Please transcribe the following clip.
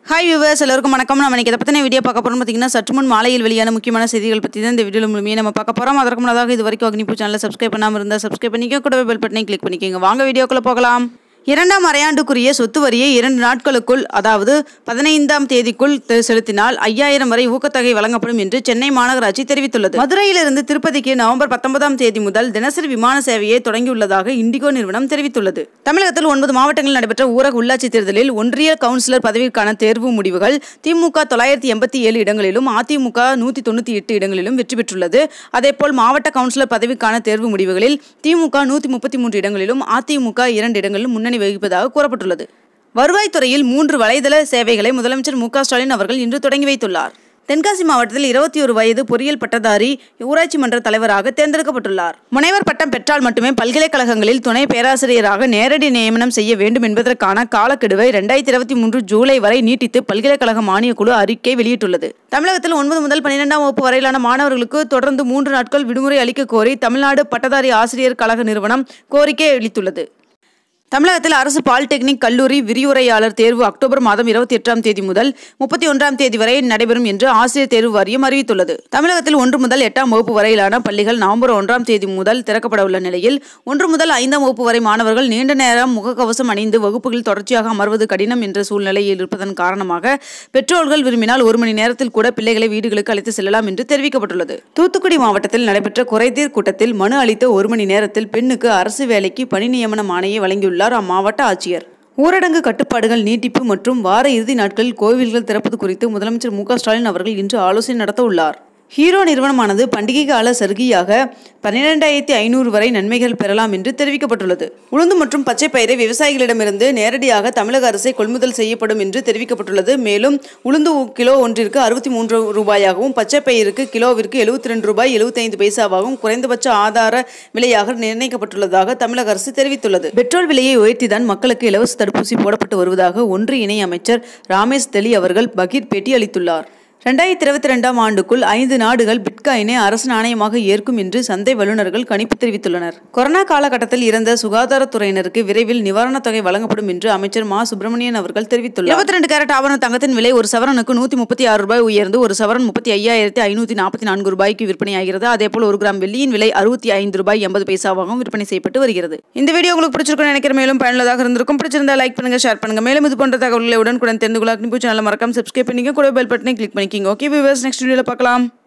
hi viewers எல்லாருக்கும் வணக்கம் நம்ம இன்னைக்கு இதை பற்றின வீடியோ பார்க்க போகிறோம் பார்த்தீங்கன்னா சற்று முன் மாலையில் வெளியான முக்கியமான செய்திகள் பற்றி தான் இந்த வீடியோ முழுமையாக நம்ம பார்க்க போகிறோம் அதற்கு முன்னதாக இது வரைக்கும் அக்னிபூ சேனலை சப்ஸ்கிரைப் பண்ணாமல் இருந்தால் சப்ஸ்கிரைப் பண்ணிக்க கூடவே பெல் பட்டனை கிளிக் பண்ணிக்கோங்க வாங்க வீடியோக்குள்ளே போகலாம் இரண்டாம் அரையாண்டுக்குரிய சொத்து வரியை இரண்டு நாட்களுக்குள் அதாவது பதினைந்தாம் தேதிக்குள் தெ- செலுத்தினால் ஐயாயிரம் வரை ஊக்கத்தொகை வழங்கப்படும் என்று சென்னை மாநகராட்சி தெரிவித்துள்ளது மதுரையிலிருந்து திருப்பதிக்கு நவம்பர் பத்தொன்பதாம் தேதி முதல் தினசரி விமான சேவையை தொடங்கியுள்ளதாக இண்டிகோ நிறுவனம் தெரிவித்துள்ளது தமிழகத்தில் ஒன்பது மாவட்டங்களில் நடைபெற்ற ஊரக உள்ளாட்சி தேர்தலில் ஒன்றிய கவுன்சிலர் பதவிக்கான தேர்வு முடிவுகள் திமுக தொள்ளாயிரத்தி எண்பத்தி ஏழு இடங்களிலும் அதிமுக நூற்றி தொண்ணூற்றி எட்டு இடங்களிலும் வெற்றி பெற்றுள்ளது அதேபோல் மாவட்ட கவுன்சிலர் பதவிக்கான தேர்வு முடிவுகளில் திமுக நூற்றி முப்பத்தி மூன்று இடங்களிலும் அதிமுக இரண்டு இடங்களிலும் முன்னணி வகிப்பதாக கூறப்பட்டுள்ளது வருவாய்த்துறையில் மூன்று வலைதள சேவைகளை முதலமைச்சர் மு க ஸ்டாலின் அவர்கள் இன்று தொடங்கி வைத்துள்ளார் தென்காசி மாவட்டத்தில் இருபத்தி ஒரு வயது பொறியியல் பட்டதாரி ஊராட்சி மன்ற தலைவராக தேர்ந்தெடுக்கப்பட்டுள்ளார் முனைவர் பட்டம் பெற்றால் மட்டுமே பல்கலைக்கழகங்களில் துணை பேராசிரியராக நேரடி நியமனம் செய்ய வேண்டும் என்பதற்கான காலக்கெடுவை ரெண்டாயிரத்தி இருபத்தி மூன்று ஜூலை வரை நீட்டித்து பல்கலைக்கழக மானியக் குழு அறிக்கை வெளியிட்டுள்ளது தமிழகத்தில் ஒன்பது முதல் பன்னிரெண்டாம் வகுப்பு வரையிலான மாணவர்களுக்கு தொடர்ந்து மூன்று நாட்கள் விடுமுறை அளிக்க கோரி தமிழ்நாடு பட்டதாரி ஆசிரியர் கழக நிறுவனம் கோரிக்கை அளித்துள்ளது தமிழகத்தில் அரசு பாலிடெக்னிக் கல்லூரி விரிவுரையாளர் தேர்வு அக்டோபர் மாதம் இருபத்தி எட்டாம் தேதி முதல் முப்பத்தி ஒன்றாம் தேதி வரை நடைபெறும் என்று ஆசிரியர் தேர்வு வாரியம் அறிவித்துள்ளது தமிழகத்தில் ஒன்று முதல் எட்டாம் வகுப்பு வரையிலான பள்ளிகள் நவம்பர் ஒன்றாம் தேதி முதல் திறக்கப்பட உள்ள நிலையில் ஒன்று முதல் ஐந்தாம் வகுப்பு வரை மாணவர்கள் நீண்ட நேரம் முகக்கவசம் அணிந்து வகுப்புகளில் தொடர்ச்சியாக அமர்வது கடினம் என்ற சூழ்நிலையில் இருப்பதன் காரணமாக பெற்றோர்கள் விரும்பினால் ஒரு மணி நேரத்தில் கூட பிள்ளைகளை வீடுகளுக்கு அழைத்து செல்லலாம் என்று தெரிவிக்கப்பட்டுள்ளது தூத்துக்குடி மாவட்டத்தில் நடைபெற்ற குறைதீர் கூட்டத்தில் மனு அளித்த ஒரு மணி நேரத்தில் பெண்ணுக்கு அரசு வேலைக்கு பணி நியமன ஆணையை வழங்கியுள்ளார் அம்மாவட்ட ஆட்சியர் ஊரடங்கு கட்டுப்பாடுகள் நீட்டிப்பு மற்றும் வார இறுதி நாட்களில் கோவில்கள் திறப்பது குறித்து முதலமைச்சர் மு க ஸ்டாலின் அவர்கள் இன்று ஆலோசனை நடத்த உள்ளார் ஹீரோ நிறுவனமானது பண்டிகை கால சலுகையாக பன்னிரெண்டாயிரத்தி ஐநூறு வரை நன்மைகள் பெறலாம் என்று தெரிவிக்கப்பட்டுள்ளது உளுந்து மற்றும் பச்சை பயிரை விவசாயிகளிடமிருந்து நேரடியாக தமிழக அரசை கொள்முதல் செய்யப்படும் என்று தெரிவிக்கப்பட்டுள்ளது மேலும் உளுந்து கிலோ ஒன்றிற்கு அறுபத்தி மூன்று ரூபாயாகவும் பச்சை பயிருக்கு கிலோவிற்கு எழுபத்தி ரெண்டு ரூபாய் எழுபத்தைந்து பைசாவாகவும் குறைந்தபட்ச ஆதார விலையாக நிர்ணயிக்கப்பட்டுள்ளதாக தமிழக அரசு தெரிவித்துள்ளது பெட்ரோல் விலையை உயர்த்திதான் மக்களுக்கு இலவச தடுப்பூசி போடப்பட்டு வருவதாக ஒன்று இணை அமைச்சர் ராமேஷ் தெலி அவர்கள் பகீர் பேட்டி அளித்துள்ளார் ரெண்டாயிரத்தி இருபத்தி ரெண்டாம் ஆண்டுக்குள் ஐந்து நாடுகள் பிட்காயினை அரசு நாணயமாக ஏற்கும் என்று சந்தை வல்லுநர்கள் கணிப்பு தெரிவித்துள்ளனர் கொரோனா காலகட்டத்தில் இறந்த சுகாதாரத்துறையினருக்கு விரைவில் நிவாரணத் தொகை வழங்கப்படும் என்று அமைச்சர் மா சுப்பிரமணியன் அவர்கள் தெரிவித்துள்ளார் இருபத்தி ரெண்டு கேரட் ஆவண தங்கத்தின் விலை ஒரு சவரனுக்கு நூற்றி முப்பத்தி ஆறு ரூபாய் உயர்ந்து ஒரு சவரன் முப்பத்தி ஐயாயிரத்தி ஐநூற்றி நாற்பத்தி நான்கு ரூபாய்க்கு விற்பனையாகிறது அதேபோல் ஒரு கிராம் வெள்ளியின் விலை அறுபத்தி ஐந்து ரூபாய் எண்பது பைசாவாகவும் விற்பனை செய்யப்பட்டு வருகிறது இந்த வீடியோ உங்களுக்கு பிடிச்சிருக்கும்னு நினைக்கிற மேலும் பயனுள்ளதாக இருந்திருக்கும் பிடிச்சிருந்தா லைக் பண்ணுங்க ஷேர் பண்ணுங்க மேலும் இது போன்ற தகவல்களை உடனுக்குடன் தெரிந்து கொள்ள அக்னிபூ சேனலை மறக்காம சப்ஸ்கிரைப் பண்ணிக்க கூட பெல் பட்டனை கிளிக் பண்ணிக்கிங்க ஓகே வியூவர்ஸ் நெக்ஸ்ட் வீடியோவில் பார்க்கலாம்